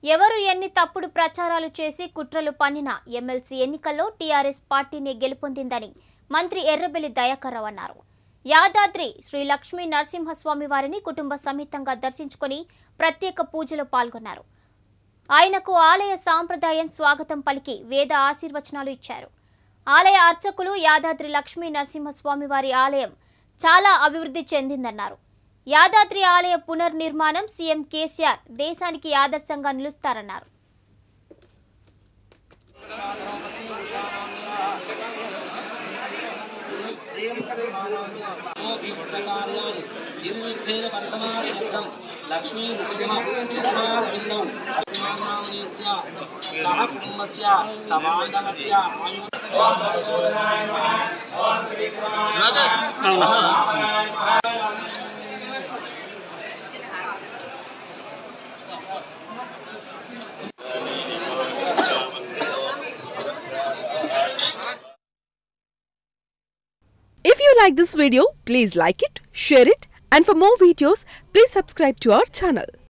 ఎవరు ఎన్ని తప్పుడు ప్రచారాలు చేసి కుట్రలు పన్నినా ఎమ్మెల్సీ ఎన్నికల్లో టీఆర్ఎస్ పార్టీనే గెలుపొందిందని మంత్రి ఎర్రబెల్లి దయాకర్ రావు అన్నారు యాదాద్రి శ్రీ లక్ష్మీ నరసింహస్వామి వారిని కుటుంబ సమేతంగా దర్శించుకొని ప్రత్యేక పూజలో పాల్గొన్నారు ఆయనకు ఆలయ సాంప్రదాయం స్వాగతం పలికి వేద ఆశీర్వచనాలు ఇచ్చారు ఆలయ అర్చకులు యాదాద్రి లక్ష్మీ నరసింహస్వామి వారి ఆలయం చాలా అభివృద్ధి చెందిందన్నారు యాదాద్రి ఆలయ పునర్నిర్మాణం సీఎం కేసీఆర్ దేశానికి ఆదర్శంగా నిలుస్తారన్నారు విముక్తకార్యాణి నిర్విభేద వర్తమాన శబ్దం లక్ష్మీ నృసింహ చరణారవిందౌ లక్ష్మీనామనేస్య సహ కుటుంబస్య సమాంధవస్య ఆయు If you like this video, please like it, share it, and for more videos, please subscribe to our channel.